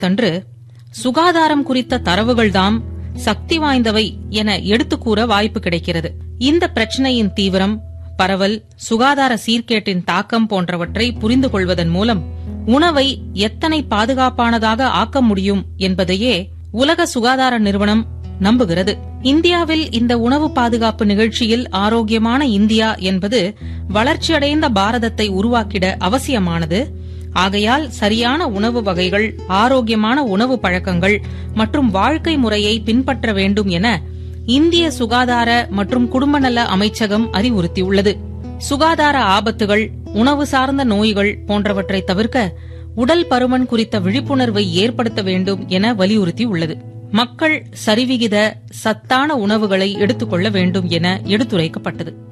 தன்று சுகாதாரம் குறித்த தரவுகள்தாம் சக்தி வாய்ந்தவை என எடுத்துக் கூற வாய்ப்பு கிடைக்கிறது இந்த பிரச்சனையின் தீவிரம் பரவல் சுகாதார சீர்கேட்டின் தாக்கம் போன்றவற்றை புரிந்து கொள்வதன் மூலம் உணவை எத்தனை பாதுகாப்பானதாக ஆக்க முடியும் என்பதையே உலக சுகாதார நிறுவனம் நம்புகிறது இந்தியாவில் இந்த உணவு பாதுகாப்பு நிகழ்ச்சியில் ஆரோக்கியமான இந்தியா என்பது வளர்ச்சியடைந்த பாரதத்தை உருவாக்கிட அவசியமானது ஆகையால் சரியான உணவு வகைகள் ஆரோக்கியமான உணவு பழக்கங்கள் மற்றும் வாழ்க்கை முறையை பின்பற்ற வேண்டும் என இந்திய சுகாதார மற்றும் குடும்பநல அமைச்சகம் அறிவுறுத்தியுள்ளது சுகாதார ஆபத்துகள் உணவு சார்ந்த நோய்கள் போன்றவற்றை தவிர்க்க உடல் பருமன் குறித்த விழிப்புணர்வை ஏற்படுத்த வேண்டும் என வலியுறுத்தியுள்ளது மக்கள் சரிவிகித சத்தான உணவுகளை எடுத்துக்கொள்ள வேண்டும் என எடுத்துரைக்கப்பட்டது